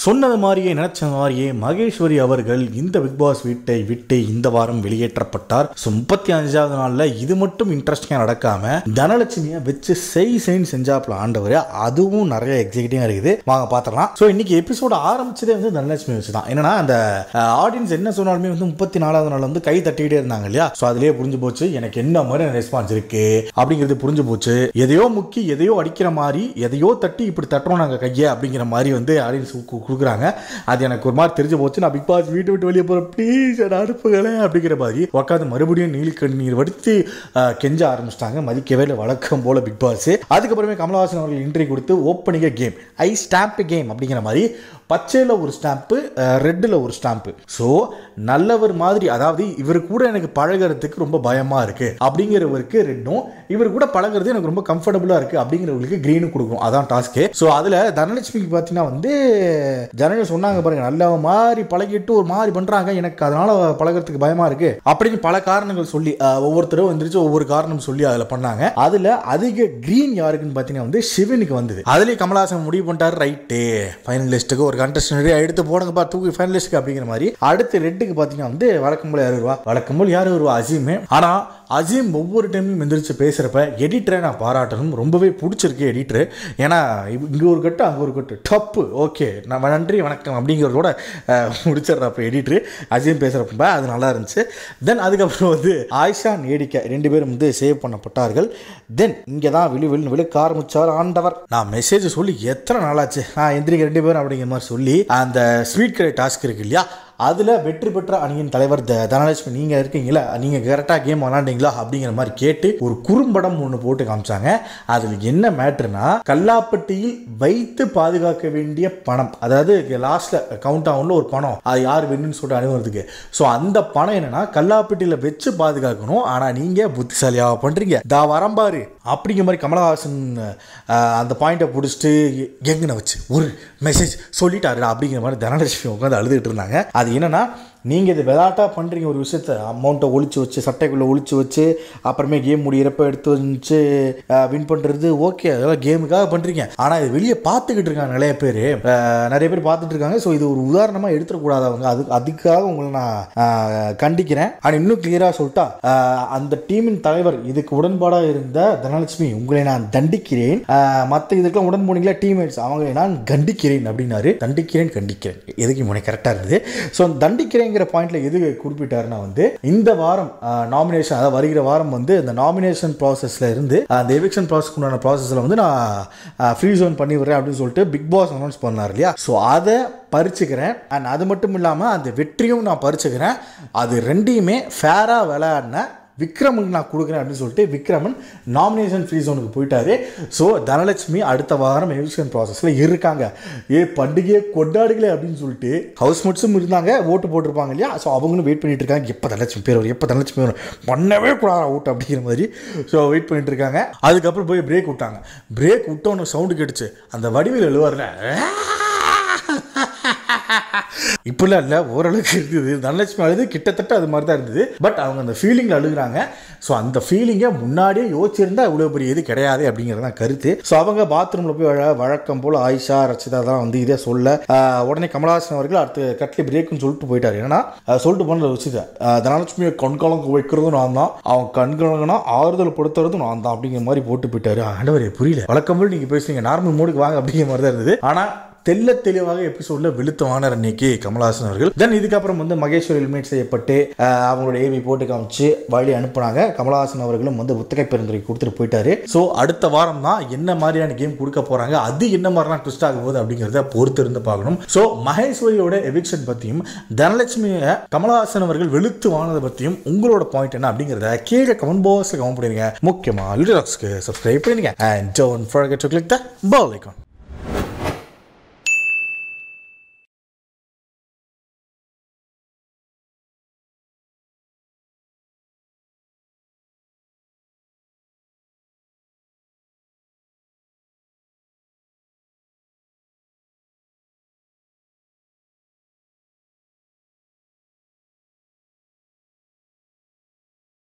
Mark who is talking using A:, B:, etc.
A: சொன்னது மாதிரியே நினைச்ச மாதிரியே மகேஸ்வரி அவர்கள் இந்த பிக் பாஸ் வீட்டை விட்டு இந்த வாரம் வெளியேற்றப்பட்டார் ஸோ முப்பத்தி அஞ்சாவது நாள்ல இது மட்டும் இன்ட்ரெஸ்டிங்காக நடக்காம தனலட்சுமியை வச்சு செய் செய்ன்னு செஞ்சாப்ல ஆண்டவர் அதுவும் நிறைய எக்ஸைட்டிங்காக இருக்குது வாங்க பார்த்துடலாம் ஸோ இன்னைக்கு எபிசோட ஆரம்பிச்சதே வந்து தனலட்சுமி வச்சு தான் என்னன்னா அந்த ஆடியன்ஸ் என்ன சொன்னாலுமே வந்து முப்பத்தி நாலாவது நாள் வந்து கை தட்டிக்கிட்டே இருந்தாங்க இல்லையா ஸோ அதுலயே புரிஞ்சு போச்சு எனக்கு என்ன மாதிரி ரெஸ்பான்ஸ் இருக்கு அப்படிங்கிறது புரிஞ்சு போச்சு எதையோ முக்கி எதையோ அடிக்கிற மாதிரி எதையோ தட்டி இப்படி தட்டுறோம் நாங்கள் கையை அப்படிங்கிற மாதிரி வந்து ஆடியன்ஸ் கொடுக்குறாங்க அது எனக்கு ஒரு மாதிரி தெரிஞ்சு போச்சு நான் பிக் பாஸ் வீட்டை விட்டு வெளியே போகிறேன் ப்ளீஸ் என்ன அனுப்புகளே அப்படிங்கிற மாதிரி உட்காந்து மறுபடியும் நீலி கண்ணீர் வடித்து அஹ், கெஞ்ச ஆரம்பிச்சிட்டாங்க மதிக்கவே இல்லை வழக்கம் போல பிக் பாஸ் அதுக்கப்புறமே கமலஹாசன் அவர்கள் இன்ட்ரி கொடுத்து ஓப்பனிங்க கேம் ஐ ஸ்டாம்ப் கேம் அப்படிங்கிற மாதிரி பச்சையில் ஒரு ஸ்டாம்ப்பு ரெட்டில் ஒரு ஸ்டாம்ப்பு ஸோ நல்லவர் மாதிரி அதாவது இவர் கூட எனக்கு பழகிறதுக்கு ரொம்ப பயமாக இருக்குது அப்படிங்கிறவருக்கு ரெட்டும் இவர் கூட பழகிறது எனக்கு ரொம்ப கம்ஃபர்டபுளாக இருக்குது அப்படிங்கிறவங்களுக்கு க்ரீனும் கொடுக்கணும் அதான் டாஸ்க்கு ஸோ அதில் தனலட்சுமிக்கு பார்த்தீங்கன்னா வந்து ஜனங்கள் சொன்னாங்க பாருங்க நல்ல மாதிரி பழகிட்டு ஒரு மாதிரி பண்ணுறாங்க எனக்கு அதனால பழகிறதுக்கு பயமாக இருக்குது அப்படின்னு பல காரணங்கள் சொல்லி அஹ், ஒவ்வொருத்தரும் வந்துருச்சு ஒவ்வொரு காரணம் சொல்லி அதில் பண்ணாங்க அதில் அதிக க்ரீன் யாருக்குன்னு பார்த்தீங்கன்னா வந்து சிவனுக்கு வந்தது அதுலேயே கமலஹாசன் முடிவு பண்ணிட்டாரு ரைட்டு ஃபைனலிஸ்ட்டுக்கு ஒரு கண்டஸ்டன்ட் எடுத்து போடுங்கப்பா தூக்கி ஃபைனலிஸ்ட்டுக்கு அப்படிங்கிற மாதிரி அடுத்து ரெட்டுக்கு பார்த்தீங்கன்னா வந்து வழக்கம் போல யார் வருவா வழக்கம் போல் யார் வருவா அசீம் ஆனால் அசீம் ஒவ்வொரு டைமும் எந்திரிச்சு பேசுகிறப்ப எடிட்டரை நான் பாராட்டணும் ரொம்பவே பிடிச்சிருக்கு எடிட்டர் ஏன்னா இங்கே ஒரு கட்டு அங்கே ஒரு கட்டு டப்பு ஓகே நான் நன்றி வணக்கம் அப்படிங்கிறதோட அஹ், முடிச்சிடுறப்ப எடிட்டர் அசீம் பேசுகிறப்ப அது நல்லா இருந்துச்சு தென் அதுக்கப்புறம் வந்து ஆயிஷா நேடிக்க ரெண்டு பேரும் வந்து சேவ் பண்ணப்பட்டார்கள் தென் இங்கே தான் விழு விழு விழுக்க ஆரம்பிச்சார் ஆண்டவர் நான் மெசேஜ் சொல்லி எத்தனை நாளாச்சு நான் எந்திரிக்க ரெண்டு பேரும் அப்படிங்கிற மாதிரி சொல்லி அந்த ஸ்வீட் கடை டாஸ்க் இருக்கு இல்லையா அதில் வெற்றி பெற்ற அணியின் தலைவர் த தனலட்சுமி நீங்கள் இருக்கீங்களா நீங்கள் கரெக்டாக கேம் விளாண்டீங்களா அப்படிங்கிற மாதிரி கேட்டு ஒரு குறும்படம் ஒன்று போட்டு காமிச்சாங்க அதில் என்ன மேட்ருனா கல்லாப்பட்டியில் வைத்து பாதுகாக்க வேண்டிய பணம் அதாவது லாஸ்ட்டில் கவுண்ட் ஆகும்ல ஒரு பணம் அது யார் வேணும்னு சொல்லிட்டு அனுபவத்துக்கு ஸோ அந்த பணம் என்னன்னா கல்லாப்பட்டியில் வச்சு பாதுகாக்கணும் ஆனால் நீங்கள் புத்திசாலியாக பண்ணுறீங்க தா வரம்பாரு அப்படிங்கிற மாதிரி கமலஹாசன் அஹ், அந்த பாயிண்ட்டை பிடிச்சிட்டு எங்கன வச்சு ஒரு மெசேஜ் சொல்லிட்டாருடா அப்படிங்கிற மாதிரி தனலட்சுமி உட்காந்து அழுதுகிட்டு இருந்தாங்க அது என்னன்னா நீங்கள் இது விளாட்டாக பண்ணுறீங்க ஒரு விஷயத்த அமௌண்ட்டை ஒழிச்சு வச்சு சட்டைக்குள்ளே ஒழிச்சு வச்சு அப்புறமே கேம் முடியிறப்ப எடுத்து வச்சு வின் பண்ணுறது ஓகே அதெல்லாம் கேமுக்காக பண்ணுறீங்க ஆனால் இது வெளியே பார்த்துக்கிட்டு இருக்காங்க நிறைய பேர் நிறைய பேர் பார்த்துட்டு இருக்காங்க ஸோ இது ஒரு உதாரணமாக எடுத்துடக்கூடாது அவங்க அது அதுக்காக உங்களை நான் அஹ், கண்டிக்கிறேன் ஆனால் இன்னும் கிளியராக சொல்லிட்டா அஹ், அந்த டீமின் தலைவர் இதுக்கு உடன்பாடாக இருந்த தனலட்சுமி உங்களை நான் தண்டிக்கிறேன் மற்ற இதுக்கெல்லாம் உடன் போனீங்களா டீம்மேட்ஸ் அவங்களை நான் கண்டிக்கிறேன் அப்படின்னாரு தண்டிக்கிறேன் கண்டிக்கிறேன் எதுக்கு முனை கரெக்டாக இருந்தது ஸோ தண்டிக்கிறேங்கிற பாயிண்ட்ல எது குறிப்பிட்டாருன்னா வந்து இந்த வாரம் நாமினேஷன் அதாவது வருகிற வாரம் வந்து இந்த நாமினேஷன் ப்ராசஸ்ல இருந்து அந்த எவிக்ஷன் ப்ராசஸ்க்கு உண்டான ப்ராசஸில் வந்து நான் ஃப்ரீ ஜோன் பண்ணி விடுறேன் அப்படின்னு சொல்லிட்டு பிக் பாஸ் அனௌன்ஸ் பண்ணார் இல்லையா ஸோ அதை பறிச்சுக்கிறேன் அண்ட் அது மட்டும் இல்லாமல் அந்த வெற்றியும் நான் பறிச்சுக்கிறேன் அது ரெண்டையுமே ஃபேராக விளையாடின விக்ரமுக்கு நான் கொடுக்குறேன் அப்படின்னு சொல்லிட்டு விக்ரமன் நாமினேஷன் ஃப்ரீ ஜோனுக்கு போயிட்டாரு ஸோ தனலட்சுமி அடுத்த வாரம் எவிக்ஷன் ப்ராசஸில் இருக்காங்க ஏ பண்டிகையை கொண்டாடுகளே அப்படின்னு சொல்லிட்டு ஹவுஸ் மேட்ஸும் இருந்தாங்க ஓட்டு போட்டிருப்பாங்க இல்லையா ஸோ அவங்களும் வெயிட் பண்ணிட்டு இருக்காங்க எப்போ தனலட்சுமி பேர் வரும் எப்போ தனலட்சுமி வரும் பண்ணவே கூடாது அவுட் அப்படிங்கிற மாதிரி ஸோ வெயிட் பண்ணிட்டு இருக்காங்க அதுக்கப்புறம் போய் பிரேக் விட்டாங்க பிரேக் விட்டோன்னு சவுண்டு கேட்டுச்சு அந்த வடிவில் எழுவார்ல இப்படிலாம் இல்லை ஓரளவுக்கு இருக்குது தனலட்சுமி அழுது கிட்டத்தட்ட அது மாதிரி தான் இருந்தது பட் அவங்க அந்த ஃபீலிங்கில் அழுகுறாங்க ஸோ அந்த ஃபீலிங்கை முன்னாடியே யோசிச்சிருந்தா இவ்வளோ பெரிய இது கிடையாது அப்படிங்கிறது தான் கருத்து ஸோ அவங்க பாத்ரூமில் போய் வழ வழக்கம் போல் ஆயிஷா ரச்சிதா தான் வந்து இதே சொல்ல ஆஹ் உடனே கமலஹாசன் அவர்கள் அடுத்து கட்லி பிரேக்குன்னு சொல்லிட்டு போயிட்டார் ஏன்னா ஆஹ் சொல்லிட்டு போன வச்சுது தனலட்சுமியை கண்கலங்க வைக்கிறதும் நான் தான் அவன் கண்கலங்கன்னா ஆறுதல் படுத்துறதும் நான் தான் அப்படிங்கிற மாதிரி போட்டு போயிட்டாரு ஆண்டவரே புரியல வழக்கம் போல் நீங்கள் பேசுறீங்க நார்மல் மோடுக்கு வாங்க அப்படிங்கிற மாதிரி தான் இருந்தது ஆனால் தெல்ல தெளிவாக எபிசோட்ல வெளுத்தவான அன்னைக்கு கமலஹாசன் அவர்கள் தென் இதுக்கப்புறம் வந்து மகேஸ்வரி எலிமினேட் செய்யப்பட்டு அஹ், அவங்களோட ஏவி போட்டு காமிச்சு வழி அனுப்புனாங்க கமலஹாசன் அவர்களும் வந்து புத்தக பெருந்துரை கொடுத்துட்டு போயிட்டாரு ஸோ அடுத்த வாரம் தான் என்ன மாதிரியான கேம் கொடுக்க போறாங்க அது என்ன மாதிரிலாம் ட்விஸ்ட் ஆக போகுது அப்படிங்கிறத பொறுத்து இருந்து பார்க்கணும் ஸோ மகேஸ்வரியோட எவிக்ஷன் பற்றியும் தனலட்சுமியை கமலஹாசன் அவர்கள் வெளுத்து வாங்கினதை பற்றியும் உங்களோட பாயிண்ட் என்ன அப்படிங்கிறத கீழே கமெண்ட் பாக்ஸில் கமெண்ட் பண்ணிருங்க முக்கியமாக லிட்டராக்ஸ்க்கு சப்ஸ்கிரைப் பண்ணிருங்க and don't forget to click the bell icon